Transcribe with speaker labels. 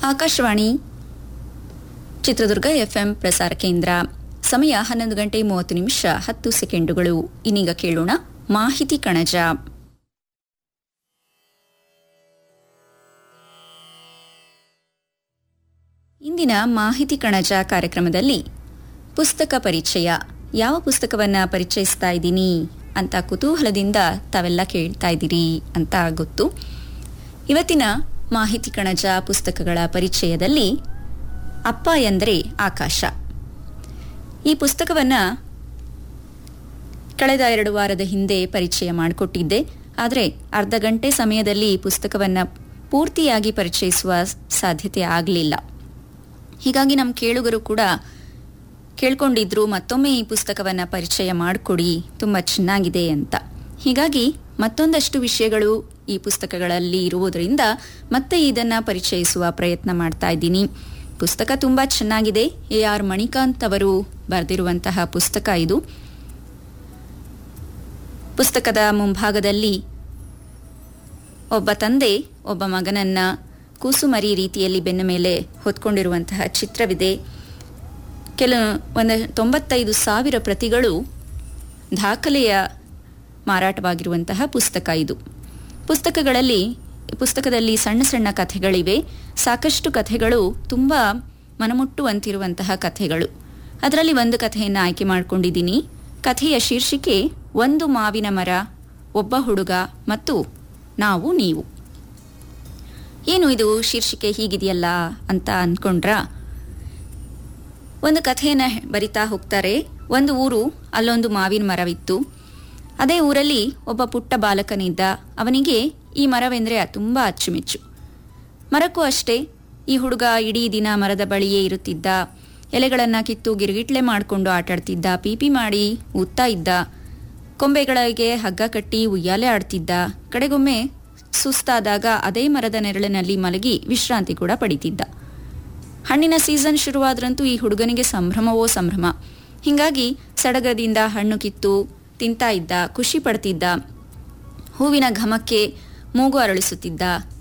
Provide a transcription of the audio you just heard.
Speaker 1: Akashvani Chitradurga FM ಪ್ರಸಾರ ಕೇಂದ್ರ ಸಮಯ ಹನ್ನೊಂದು ಗಂಟೆ ಮೂವತ್ತು ನಿಮಿಷ ಹತ್ತು ಸೆಕೆಂಡುಗಳು ಇನ್ನೀಗ ಕೇಳೋಣ ಮಾಹಿತಿ ಕಣಜ ಇಂದಿನ ಮಾಹಿತಿ ಕಣಜ ಕಾರ್ಯಕ್ರಮದಲ್ಲಿ ಪುಸ್ತಕ ಪರಿಚಯ ಯಾವ ಪುಸ್ತಕವನ್ನ ಪರಿಚಯಿಸ್ತಾ ಇದ್ದೀನಿ ಅಂತ ಕುತೂಹಲದಿಂದ ತಾವೆಲ್ಲ ಕೇಳ್ತಾ ಇದ್ದೀರಿ ಅಂತ ಗೊತ್ತು ಇವತ್ತಿನ ಮಾಹಿತಿ ಕಣಜ ಪುಸ್ತಕಗಳ ಪರಿಚಯದಲ್ಲಿ ಅಪ್ಪ ಎಂದರೆ ಆಕಾಶ ಈ ಪುಸ್ತಕವನ್ನ ಕಳೆದ ಎರಡು ವಾರದ ಹಿಂದೆ ಪರಿಚಯ ಮಾಡಿಕೊಟ್ಟಿದ್ದೆ ಆದರೆ ಅರ್ಧ ಗಂಟೆ ಸಮಯದಲ್ಲಿ ಈ ಪುಸ್ತಕವನ್ನ ಪೂರ್ತಿಯಾಗಿ ಪರಿಚಯಿಸುವ ಸಾಧ್ಯತೆ ಆಗಲಿಲ್ಲ ಹೀಗಾಗಿ ನಮ್ಮ ಕೇಳುಗರು ಕೂಡ ಕೇಳ್ಕೊಂಡಿದ್ರು ಮತ್ತೊಮ್ಮೆ ಈ ಪುಸ್ತಕವನ್ನ ಪರಿಚಯ ಮಾಡಿಕೊಡಿ ತುಂಬ ಚೆನ್ನಾಗಿದೆ ಅಂತ ಹೀಗಾಗಿ ಮತ್ತೊಂದಷ್ಟು ವಿಷಯಗಳು ಈ ಪುಸ್ತಕಗಳಲ್ಲಿ ಇರುವುದರಿಂದ ಮತ್ತೆ ಇದನ್ನ ಪರಿಚಯಿಸುವ ಪ್ರಯತ್ನ ಮಾಡ್ತಾ ಇದ್ದೀನಿ ಪುಸ್ತಕ ತುಂಬ ಚೆನ್ನಾಗಿದೆ ಎ ಆರ್ ಮಣಿಕಾಂತ್ ಅವರು ಬರೆದಿರುವಂತಹ ಪುಸ್ತಕ ಇದು ಪುಸ್ತಕದ ಮುಂಭಾಗದಲ್ಲಿ ಒಬ್ಬ ತಂದೆ ಒಬ್ಬ ಮಗನನ್ನ ಕೂಸುಮರಿ ರೀತಿಯಲ್ಲಿ ಬೆನ್ನ ಮೇಲೆ ಹೊತ್ಕೊಂಡಿರುವಂತಹ ಚಿತ್ರವಿದೆ ಕೆಲ ಒಂದು ತೊಂಬತ್ತೈದು ಸಾವಿರ ಪ್ರತಿಗಳು ದಾಖಲೆಯ ಮಾರಾಟವಾಗಿರುವಂತಹ ಪುಸ್ತಕ ಇದು ಪುಸ್ತಕಗಳಲ್ಲಿ ಪುಸ್ತಕದಲ್ಲಿ ಸಣ್ಣ ಸಣ್ಣ ಕಥೆಗಳಿವೆ ಸಾಕಷ್ಟು ಕಥೆಗಳು ತುಂಬ ಮನಮುಟ್ಟುವಂತಿರುವಂತಹ ಕಥೆಗಳು ಅದರಲ್ಲಿ ಒಂದು ಕಥೆಯನ್ನು ಆಯ್ಕೆ ಮಾಡಿಕೊಂಡಿದ್ದೀನಿ ಕಥೆಯ ಶೀರ್ಷಿಕೆ ಒಂದು ಮಾವಿನ ಮರ ಒಬ್ಬ ಹುಡುಗ ಮತ್ತು ನಾವು ನೀವು ಏನು ಇದು ಶೀರ್ಷಿಕೆ ಹೀಗಿದೆಯಲ್ಲ ಅಂತ ಅಂದ್ಕೊಂಡ್ರಾ ಒಂದು ಕಥೆಯನ್ನು ಬರಿತಾ ಹೋಗ್ತಾರೆ ಒಂದು ಊರು ಅಲ್ಲೊಂದು ಮಾವಿನ ಮರವಿತ್ತು ಅದೇ ಊರಲ್ಲಿ ಒಬ್ಬ ಪುಟ್ಟ ಬಾಲಕನಿದ್ದ ಅವನಿಗೆ ಈ ಮರವೆಂದರೆ ತುಂಬ ಅಚ್ಚುಮೆಚ್ಚು ಮರಕ್ಕೂ ಅಷ್ಟೇ ಈ ಹುಡುಗ ಇಡೀ ದಿನ ಮರದ ಬಳಿಯೇ ಇರುತ್ತಿದ್ದ ಎಲೆಗಳನ್ನು ಕಿತ್ತು ಗಿರ್ಗಿಟ್ಲೆ ಮಾಡಿಕೊಂಡು ಆಟಾಡ್ತಿದ್ದ ಪೀಪಿ ಮಾಡಿ ಊದ್ತಾ ಇದ್ದ ಕೊಂಬೆಗಳಿಗೆ ಹಗ್ಗ ಕಟ್ಟಿ ಉಯ್ಯಾಲೆ ಆಡ್ತಿದ್ದ ಕಡೆಗೊಮ್ಮೆ ಸುಸ್ತಾದಾಗ ಅದೇ ಮರದ ನೆರಳಿನಲ್ಲಿ ಮಲಗಿ ವಿಶ್ರಾಂತಿ ಕೂಡ ಪಡಿತಿದ್ದ ಹಣ್ಣಿನ ಸೀಸನ್ ಶುರುವಾದ್ರಂತೂ ಈ ಹುಡುಗನಿಗೆ ಸಂಭ್ರಮವೋ ಸಂಭ್ರಮ ಹಿಂಗಾಗಿ ಸಡಗದಿಂದ ಹಣ್ಣು ಕಿತ್ತು ತಿಂತಾ ಇದ್ದ ಖುಷಿ ಪಡ್ತಿದ್ದ ಹೂವಿನ ಘಮಕ್ಕೆ ಮೂಗು ಅರಳಿಸುತ್ತಿದ್ದ